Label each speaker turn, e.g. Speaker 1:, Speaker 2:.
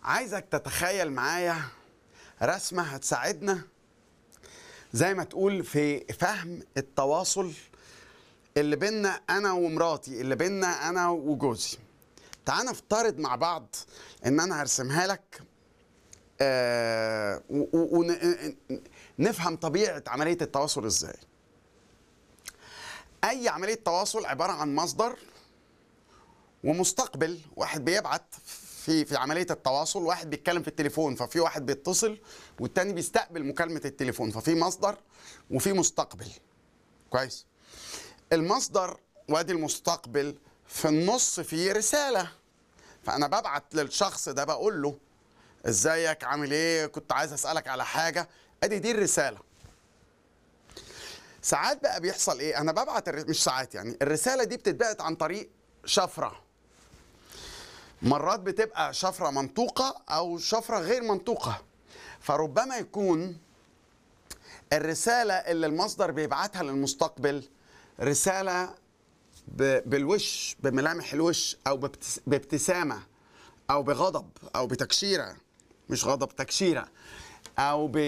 Speaker 1: عايزك تتخيل معايا رسمة هتساعدنا زي ما تقول في فهم التواصل اللي بينا أنا ومراتي اللي بينا أنا وجوزي تعال نفترض مع بعض إن أنا هرسمها لك آه ونفهم طبيعة عملية التواصل إزاي أي عملية تواصل عبارة عن مصدر ومستقبل واحد بيبعت في في عمليه التواصل واحد بيتكلم في التليفون ففي واحد بيتصل والتاني بيستقبل مكالمه التليفون ففي مصدر وفي مستقبل كويس المصدر وادي المستقبل في النص فيه رساله فانا ببعت للشخص ده بقول له ازيك عامل ايه كنت عايز اسالك على حاجه ادي دي الرساله ساعات بقى بيحصل ايه انا ببعت الر- مش ساعات يعني الرساله دي بتتبعت عن طريق شفره مرات بتبقى شفرة منطوقة أو شفرة غير منطوقة فربما يكون الرسالة اللي المصدر بيبعتها للمستقبل رسالة ب- بالوش بملامح الوش أو بابتس- بابتسامة أو بغضب أو بتكشيرة مش غضب تكشيرة أو ب